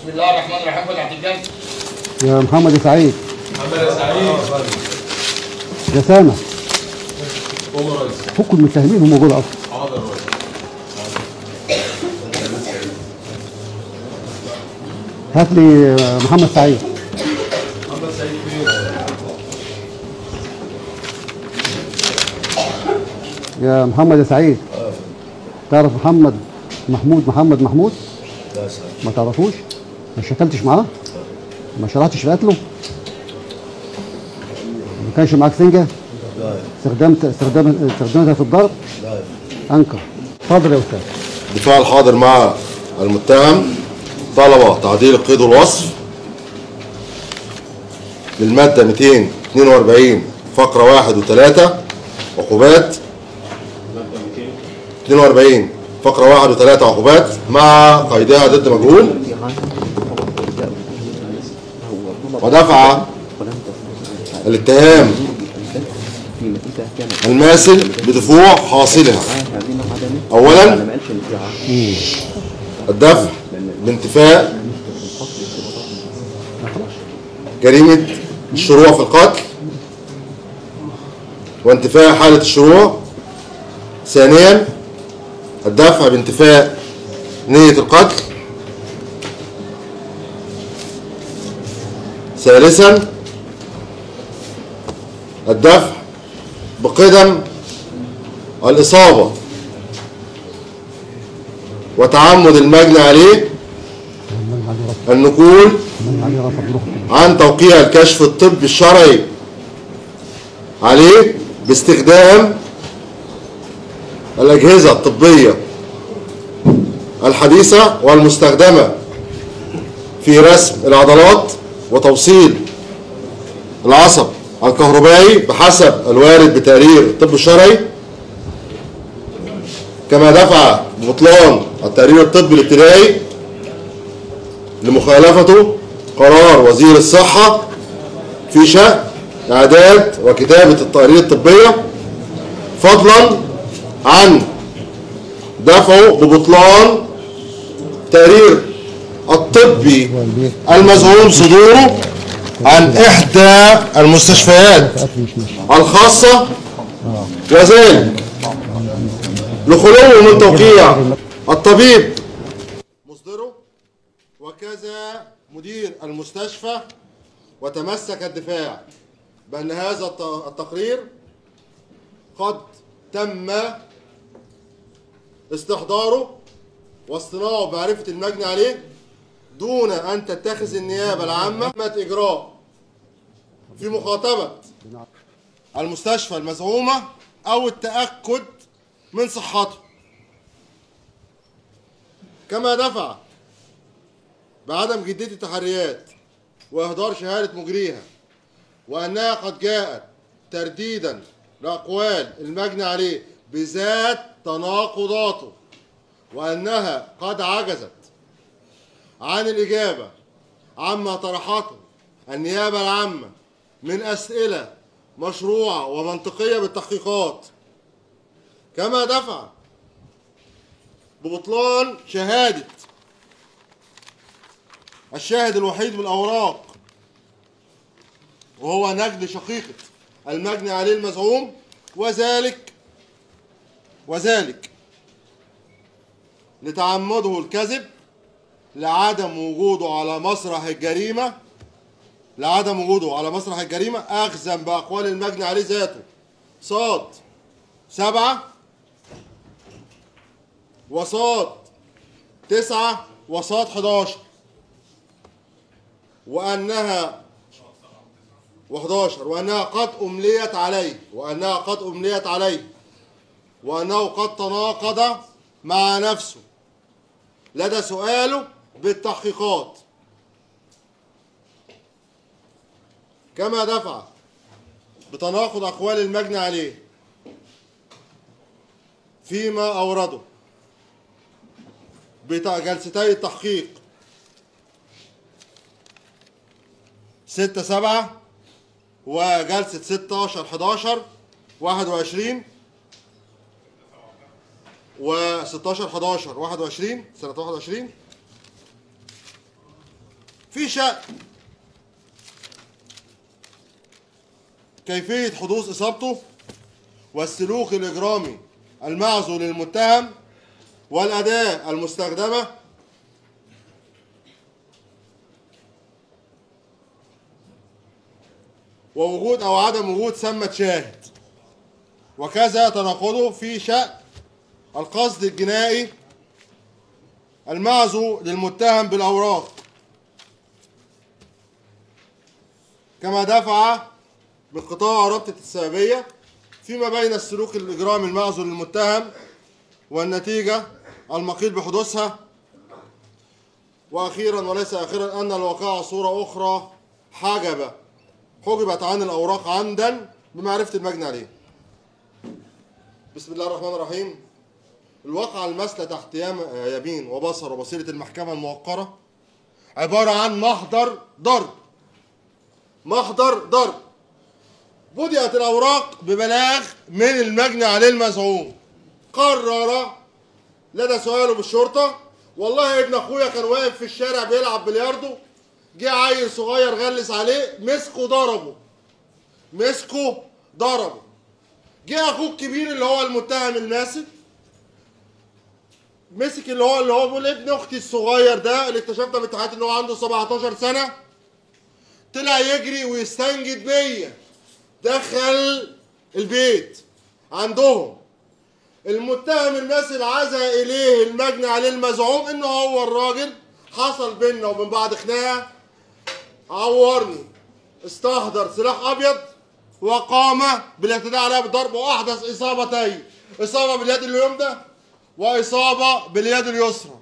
بسم الله الرحمن الرحيم فتحت الجنة يا محمد يا سعيد محمد يا سعيد يا سامة قوم يا ريس فكوا المتهمين هم موجود اصلا حاضر يا ريس هات لي محمد سعيد محمد سعيد فين؟ يا محمد يا سعيد تعرف محمد محمود محمد محمود لا سعيد ما تعرفوش ما شكلتش معاه ما شرحتش في قتله ما كانش معاك سنجة لا استخدمت استخدام استخدمتها في الضرب لا انكر اتفضل يا استاذ الدفاع الحاضر مع المتهم طلب تعديل القيد والوصف للمادة 242 فقرة 1 و3 عقوبات 42 فقرة 1 و3 عقوبات مع قيدها ضد مجهول ودفع الاتهام الماثل بدفوع حاصلها اولا الدفع بانتفاء جريمة الشروع في القتل وانتفاء حالة الشروع ثانيا الدفع بانتفاء نية القتل ثالثا الدفع بقدم الإصابة وتعمد المجني عليه النقول من عليه رفض روح عن توقيع الكشف الطبي الشرعي عليه باستخدام الأجهزة الطبية الحديثة والمستخدمة في رسم العضلات وتوصيل العصب الكهربائي بحسب الوارد بتقرير الطب الشرعي كما دفع ببطلان التقرير الطبي الابتدائي لمخالفته قرار وزير الصحة في شأن إعداد وكتابة التقارير الطبية فضلا عن دفعه ببطلان تقرير الطبي المزعوم صدوره عن إحدى المستشفيات قتل مش ماشي الخاصة وذلك لخلوه من توقيع الطبيب مصدره وكذا مدير المستشفى وتمسك الدفاع بأن هذا الت- التقرير قد تم استحضاره واصطناعه بمعرفة المجني عليه دون أن تتخذ النيابة العامة إجراء في مخاطبة المستشفى المزعومة أو التأكد من صحته كما دفع بعدم جدية التحريات وإهدار شهادة مجريها وأنها قد جاءت ترديدا لأقوال المجني عليه بذات تناقضاته وأنها قد عجزت عن الإجابة عما طرحته النيابة العامة من أسئلة مشروعة ومنطقية بالتحقيقات كما دفع ببطلان شهادة الشاهد الوحيد بالأوراق وهو نجل شقيقة المجني عليه المزعوم وذلك وذلك لتعمده الكذب لعدم وجوده على مسرح الجريمة لعدم وجوده على مسرح الجريمة أخذا بأقوال المجني عليه ذاته صاد سبعة وصاد تسعة وصاد 11 وأنها و11 وأنها قد أمليت عليه وأنها قد أمليت عليه وأنه قد تناقض مع نفسه لدى سؤاله بالتحقيقات كما دفع بتناقض أقوال المجني عليه فيما أورده بجلستي التحقيق ستة سبعة وجلسة ستاشر حداشر واحد وعشرين وستاشر حداشر واحد وعشرين سنة واحد وعشرين في شأن كيفية حدوث إصابته والسلوك الإجرامي المعزو للمتهم والأداة المستخدمة ووجود أو عدم وجود ثمة شاهد وكذا تناقضه في شأن القصد الجنائي المعزو للمتهم بالأوراق كما دفع بقطاع رابطة السببية فيما بين السلوك الإجرامي المعزو للمتهم والنتيجة المقيل بحدوثها وأخيرا وليس أخيرا أن الواقعة صورة أخرى حجب حجبت عن الأوراق عمدا بمعرفة المجني عليه بسم الله الرحمن الرحيم الواقعة المثلى تحت يم- يمين وبصر وبصيرة المحكمة الموقرة عبارة عن محضر ضرب محضر ضرب بدأت الأوراق ببلاغ من المجني عليه المزعوم قرر لدى سؤاله بالشرطة والله ابن أخويا كان واقف في الشارع بيلعب بلياردو جه عيل صغير غلس عليه مسكه ضربه مسكه ضربه جه أخوه الكبير اللي هو المتهم الماسك مسك اللي هو اللي هو بيقول ابن اختي الصغير ده اللي اكتشفنا في التحقيقات ان هو عنده 17 سنه طلع يجري ويستنجد بيا دخل البيت عندهم المتهم الماسل عزا اليه المجني عليه المزعوم ان هو الراجل حصل بيننا وبين بعض خناقه عورني استحضر سلاح ابيض وقام بالاعتداء عليها بالضرب واحدث اصابتين اصابه باليد اليمنى واصابه باليد اليسرى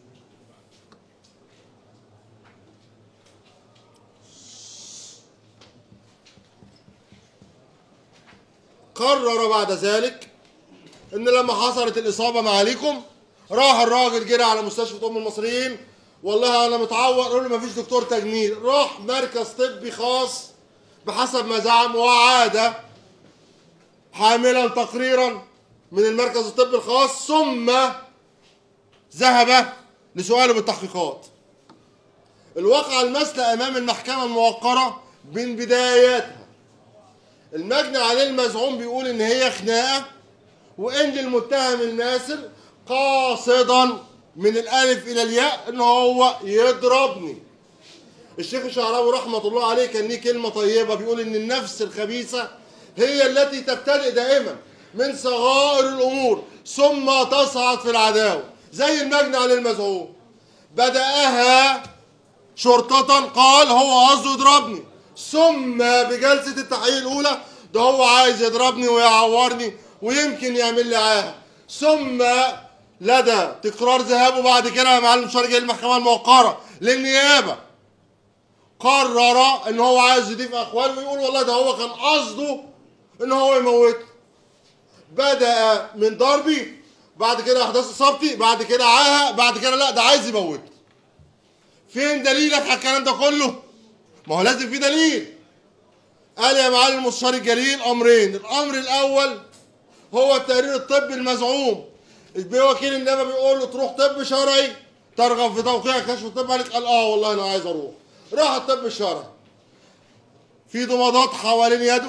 قرر بعد ذلك ان لما حصلت الاصابه معاليكم راح الراجل جري على مستشفى ام المصريين والله انا متعور قالوا له مفيش دكتور تجميل راح مركز طبي خاص بحسب ما زعم وعاد حاملا تقريرا من المركز الطبي الخاص ثم ذهب لسؤاله بالتحقيقات الواقعة المثلى أمام المحكمة الموقرة من بداياتها المجني عليه المزعوم بيقول إن هي خناقة وإن المتهم الماسر قاصدا من الألف إلى الياء إن هو يضربني الشيخ الشعراوي رحمة الله عليه كان ليه كلمة طيبة بيقول إن النفس الخبيثة هي التي تبتدئ دائما من صغائر الأمور ثم تصعد في العداوة زي المجني عليه المزعوم بدأها شرطة قال هو قصده يضربني ثم بجلسة التحقيق الأولى ده هو عايز يضربني ويعورني ويمكن يعمل لي عاهة ثم لدى تكرار ذهابه بعد كده يا معلم شرجي المحكمة الموقرة للنيابة قرر ان هو عايز يضيف اقوال ويقول والله ده هو كان قصده ان هو يموتني بدأ من ضربي بعد كده احداث اصابتي بعد كده عاهه بعد كده لا ده عايز يموتني فين دليلك على الكلام ده كله ما هو لازم في دليل قال يا معالي المستشار الجليل امرين الامر الاول هو التقرير الطبي المزعوم وكيل النيابه بيقول له تروح طب شرعي ترغب في توقيع كشف الطب عليك قال اه والله انا عايز اروح راح الطب الشرعي في ضمادات حوالين يده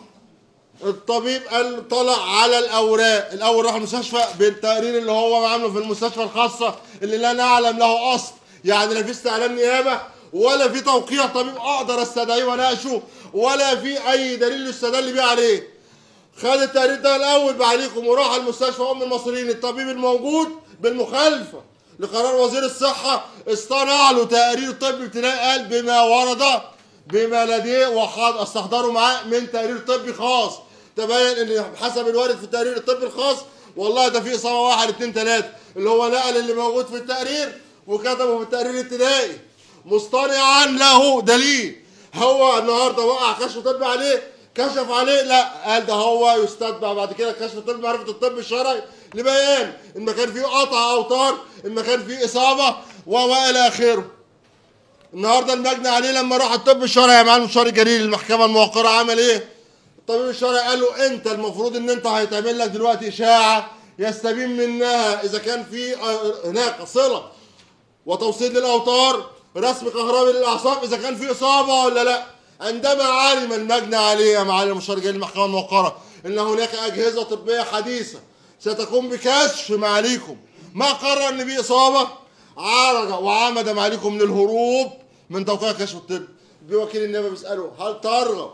الطبيب قال طلع على الاوراق الاول راح المستشفى بالتقرير اللي هو عامله في المستشفى الخاصه اللي لا نعلم له اصل يعني لا في استعلام نيابه ولا في توقيع طبيب اقدر استدعيه واناقشه ولا في اي دليل يستدل بيه عليه خد التقرير ده الاول بعليكم وراح المستشفى ام المصريين الطبيب الموجود بالمخالفه لقرار وزير الصحه اصطنع له تقرير طبي ابتدائي قال بما ورد بما لديه وحاض استحضره معاه من تقرير طبي خاص تبين ان حسب الوارد في التقرير الطبي الخاص والله ده في اصابه واحد اتنين تلاته اللي هو نقل اللي موجود في التقرير وكتبه في التقرير الابتدائي مصطنعا له دليل هو النهارده وقع كشف طبي عليه كشف عليه لا قال ده هو يستتبع بعد كده كشف طبي معرفه الطب الشرعي لبيان ان ما كان فيه قطع اوتار ان ما كان فيه اصابه والى اخره النهارده المجني عليه لما راح الطب الشرعي يا معلم الشرعي الجليل المحكمه الموقره عمل ايه؟ الطبيب الشرعي قال له انت المفروض ان انت هيتعمل لك دلوقتي اشاعه يستبين منها اذا كان في آه، هناك صله وتوصيل للاوتار رسم كهربي للاعصاب اذا كان في اصابه ولا لا عندما علم المجني عليه يا معالي المشار جاي المحكمه الموقره ان هناك اجهزه طبيه حديثه ستقوم بكشف معاليكم ما قرر ان في اصابه عرج وعمد معاليكم للهروب من توقيع كشف الطب بوكيل النيابه بيساله هل ترغب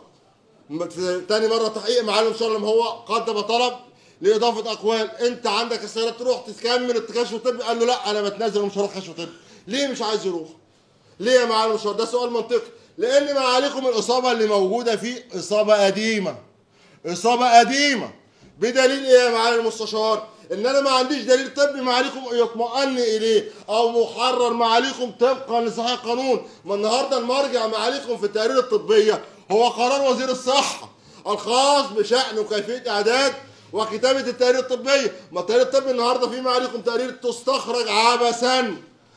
في تاني مره تحقيق معالي المشار لما هو قدم طلب لاضافه اقوال انت عندك استعداد تروح تكمل الكشف الطبي قال له لا انا بتنازل ومش هروح كشف طبي ليه مش عايز يروح ليه يا معالي المشار ده سؤال منطقي لان معاليكم الاصابه اللي موجوده فيه اصابه قديمه اصابه قديمه بدليل ايه يا معالي المستشار ان انا ما عنديش دليل طبي معاليكم يطمئن اليه او محرر معاليكم طبقا لصحيح القانون ما النهارده المرجع معاليكم في التقارير الطبيه هو قرار وزير الصحه الخاص بشان وكيفيه اعداد وكتابه التقارير الطبيه ما التقرير الطبي النهارده في معاليكم تقارير تستخرج عبثا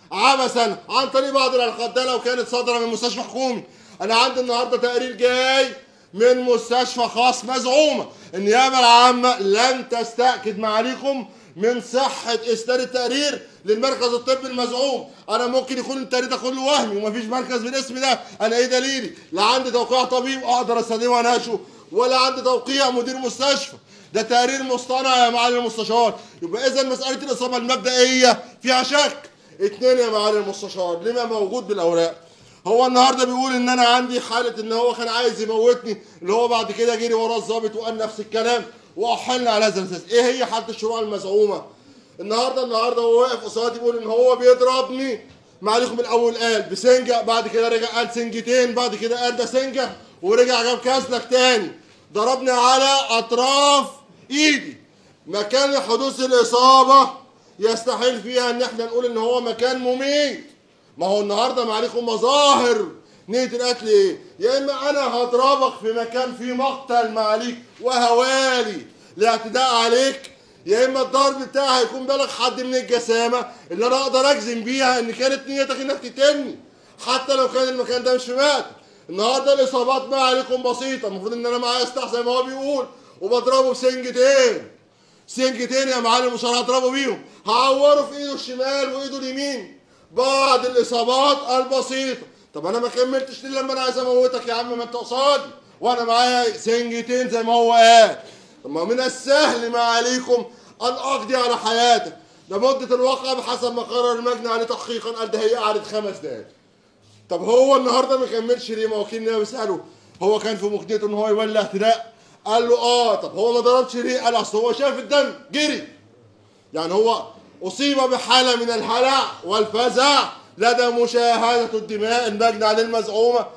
عبثا عن طريق بعض العلاقات ده لو كانت صادره من مستشفى حكومي انا عندي النهارده تقرير جاي من مستشفى خاص مزعومه النيابه العامه لن تستاكد معاليكم من صحه اصدار التقرير للمركز الطبي المزعوم انا ممكن يكون التقرير ده كله وهمي ومفيش مركز بالاسم ده انا ايه دليلي لا عندي توقيع طبيب اقدر استخدمه واناقشه ولا عندي توقيع مدير مستشفى ده تقرير مصطنع يا معالي المستشار يبقى اذا مساله الاصابه المبدئيه فيها شك اتنين يا معالي المستشار لما موجود بالاوراق هو النهارده بيقول ان انا عندي حاله ان هو كان عايز يموتني اللي هو بعد كده جري وراه الظابط وقال نفس الكلام واحلنا على هذا الاساس ايه هي حاله الشروع المزعومه النهارده النهارده هو واقف قصادي بيقول ان هو بيضربني معاليكم الاول قال بسنجه بعد كده رجع قال سنجتين بعد كده قال ده سنجه ورجع جاب كاسلك تاني ضربني على اطراف ايدي مكان حدوث الاصابه يستحيل فيها ان احنا نقول ان هو مكان مميت ما هو النهارده معليكم مظاهر نية القتل ايه؟ يا اما انا هضربك في مكان فيه مقتل معاليك وهوالي لاعتداء عليك يا اما الضرب بتاعي هيكون بالغ حد من الجسامه اللي انا اقدر اجزم بيها ان كانت نيتك انك تقتلني حتى لو كان المكان ده مش في مات النهارده الاصابات ما عليكم بسيطه المفروض ان انا معايا سلاح زي ما هو بيقول وبضربه بسنجتين سنجتين يا معلم مش هضربه بيهم هعوره في ايده الشمال وايده اليمين بعض الاصابات البسيطه طب انا ما كملتش ليه لما انا عايز اموتك يا عم ما انت قصادي وانا معايا سنجتين زي ما هو قال طب ما من السهل ما عليكم ان اقضي على حياتك ده مده الواقعه بحسب ما قرر المجني عليه تحقيقا قال ده هي قعدت خمس دقايق طب هو النهارده ما كملش ليه ما وكيل النيابه بيساله هو كان في مقدرته ان هو يولي اعتداء قال له اه طب هو ما ضربش ليه قال اصل هو شاف الدم جري يعني هو اصيب بحاله من الهلع والفزع لدى مشاهده الدماء المجني عليه المزعومه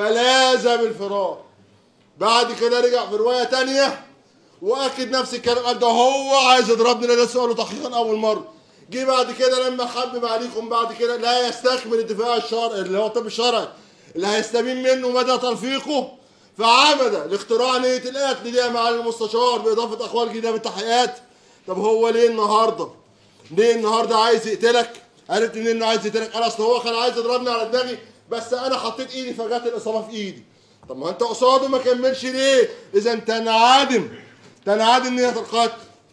فلازم الفرار بعد كده رجع في روايه تانية واكد نفس الكلام قال ده هو عايز يضربني ده سؤاله تحقيقا اول مره جه بعد كده لما حبب عليكم بعد كده لا يستكمل الدفاع الشرعي اللي هو الطب الشرعي اللي هيستبين منه مدى تلفيقه فعمد لاختراع نية القتل دي مع المستشار بإضافة أقوال جديدة بالتحقيقات طب هو ليه النهارده؟ ليه النهارده عايز يقتلك؟ عرفت منين انه عايز يقتلك؟ قال اصل هو كان عايز يضربني على دماغي بس انا حطيت ايدي فجت الاصابه في ايدي. طب ما انت قصاده ما كملش ليه؟ اذا تنعدم تنعدم نية القتل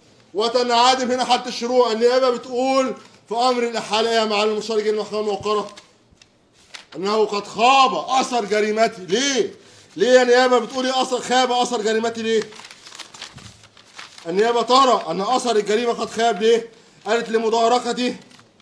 وتنعدم هنا حالة الشروع النيابة بتقول في أمر الإحالة يا معلم المشارك المحكمة الموقرة أنه قد خاب أثر جريمتي ليه؟ ليه يا نيابة بتقولي أثر خاب أثر جريمتي ليه؟ النيابة ترى أن أثر الجريمة قد خاب ليه؟ قالت لمداركته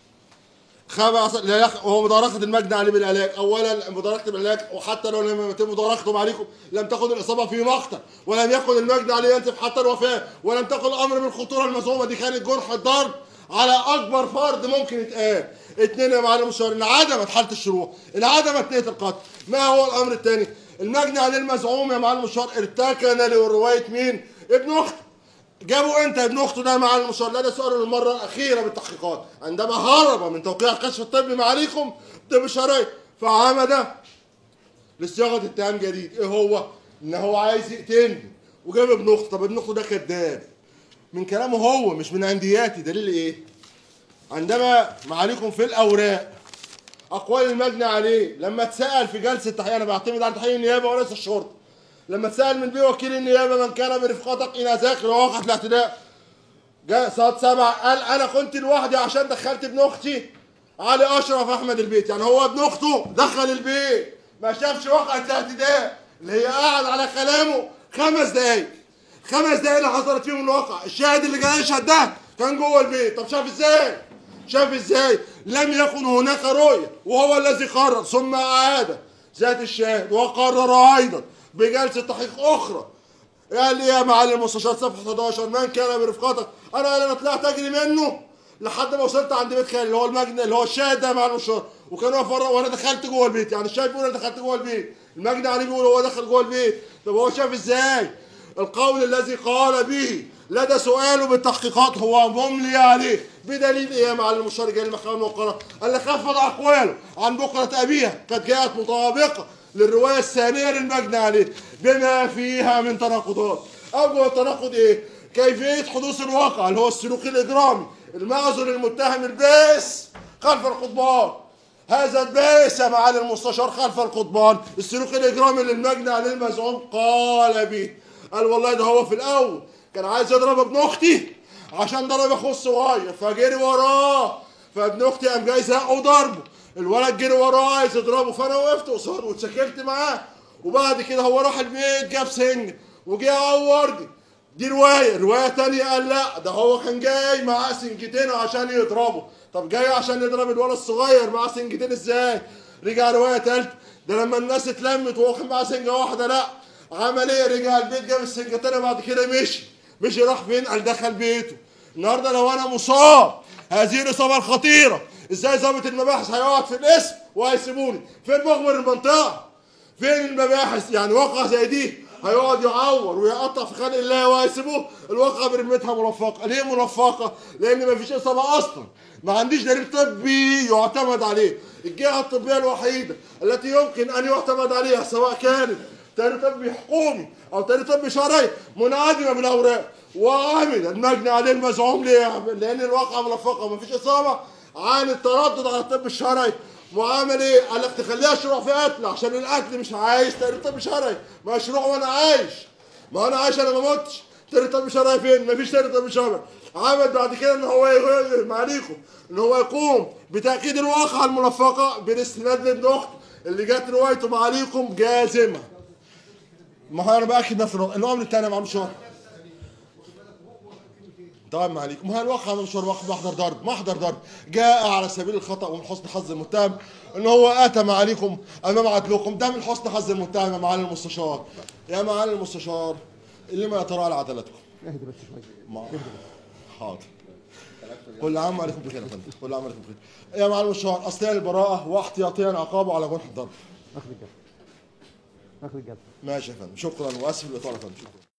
خاب أثر لا يخ... وهو مداركة المجني عليه بالعلاج، أولا مداركة بالعلاج وحتى لو لم يتم مداركته عليكم لم تكن الإصابة في مقتل ولم يكن المجني عليه ينتف حتى الوفاة ولم تكن الأمر بالخطورة المزعومة دي كانت جرح الضرب على أكبر فرد ممكن يتقال. اثنين يا معلم الشهر انعدمت حالة الشروع، انعدمت نية القتل. ما هو الأمر الثاني؟ المجني عليه المزعوم يا معلم الشهر ارتكن لرواية مين؟ ابن أخته. جابوا انت ابن اخته ده مع المشار لا ده سؤال المره الاخيره بالتحقيقات عندما هرب من توقيع الكشف الطبي معاليكم طب شرعي فعمد لصياغه اتهام جديد ايه هو؟ ان هو عايز يقتلني وجاب ابن اخته طب ابن اخته ده كذاب من كلامه هو مش من عندياتي دليل ايه؟ عندما معاليكم في الاوراق اقوال المجني عليه لما اتسال في جلسه تحقيق انا بعتمد على تحقيق النيابه وليس الشرطه لما اتسال من بيه وكيل النيابه من كان برفقتك الى ذاك لواقعة الاعتداء جاء صاد سبع قال انا كنت لوحدي عشان دخلت ابن اختي علي اشرف احمد البيت يعني هو ابن اخته دخل البيت ما شافش واقعة الاعتداء اللي هي قاعد على كلامه خمس دقايق خمس دقايق اللي حصلت فيهم الواقع الشاهد اللي جاي يشهد ده كان جوه البيت طب شاف ازاي شاف ازاي لم يكن هناك رؤية وهو الذي قرر ثم عاد ذات الشاهد وقرر ايضا بجلسة تحقيق اخرى قال لي يا معلم المستشار صفحة 11 من كان برفقتك انا انا طلعت اجري منه لحد ما وصلت عند بيت خالي اللي هو المجني اللي هو الشاهد ده مع المستشار وكان واقف بره وانا دخلت جوه البيت يعني الشاهد بيقول انا دخلت جوه البيت المجني عليه بيقول هو دخل جوه البيت طب هو شاف ازاي القول الذي قال به لدى سؤاله بالتحقيقات هو مملي عليه بدليل ايه يا معلم المستشار جاي المحكمه الموقره قال لك خفض اقواله عن بكره ابيها قد جاءت مطابقه للروايه الثانيه للمجني عليه بما فيها من تناقضات اوجه التناقض ايه كيفيه حدوث الواقع اللي هو السلوك الاجرامي المعذر المتهم الباس خلف القضبان هذا الباس يا معالي المستشار خلف القضبان السلوك الاجرامي للمجني عليه المزعوم قال به قال والله ده هو في الاول كان عايز يضرب ابن اختي عشان ضرب اخوه الصغير فجري وراه فابن اختي قام جاي زقه وضربه الولد جري وراه عايز يضربه فانا وقفت قصاده واتشكلت معاه وبعد كده هو راح البيت جاب سنج وجه عورني دي رواية رواية تانية قال لا ده هو كان جاي معاه سنجتين عشان يضربه طب جاي عشان يضرب الولد الصغير معاه سنجتين ازاي رجع رواية تالتة ده لما الناس اتلمت وهو كان معاه سنجة واحدة لا عمل ايه رجع البيت جاب السنجة التانية بعد كده مشي مشي راح فين قال دخل بيته النهارده لو انا مصاب هذه الاصابة الخطيرة ازاي ضابط المباحث هيقعد في الاسم وهيسيبوني فين مخبر المنطقة فين المباحث يعني واقعة زي دي هيقعد يعور ويقطع في خلق الله وهيسيبوه الواقعة برمتها مرفقة ليه مرفقة؟ لأن مفيش إصابة أصلا ما عنديش دليل طبي يعتمد عليه الجهة الطبية الوحيدة التي يمكن أن يعتمد عليها سواء كانت تقرير طبي حكومي أو تقرير طبي شرعي منعدمة بالأوراق وعمل المجني عليه المزعوم ليه؟ لأن الواقعة مرفقة ومفيش إصابة عن التردد على الطب الشرعي معامل ايه؟ قال لك تخليها شروع في قتل عشان القتل مش عايز تقرير طب شرعي مشروع وانا عايش ما انا عايش انا ما متش تقرير طب شرعي فين؟ مفيش تقرير طب شرعي عمل بعد كده ان هو يغير عليكم ان هو يقوم بتاكيد الواقعه الملفقه بالاستناد لابن اخته اللي جت روايته معاليكم جازمه ما هو انا باكد نفس النقطه الامر الثاني يا معلم شهر طيب ما عليكم ما هي الواقع من شهر واقع محضر ضرب محضر ضرب جاء على سبيل الخطا ومن حسن حظ المتهم ان هو اتى عليكم امام عدلكم ده من حسن حظ المتهم يا معالي المستشار يا معالي المستشار اللي ما يتراءى على عدالتكم اهدي بس شويه ما حاضر كل عام وعليكم بخير يا فندم كل عام وعليكم بخير يا معالي المستشار اصليه البراءه واحتياطيا عقابه على جنح الضرب اخر الجلسه اخر الجلسه ماشي يا فندم شكرا واسف للاطاله يا فندم شكرا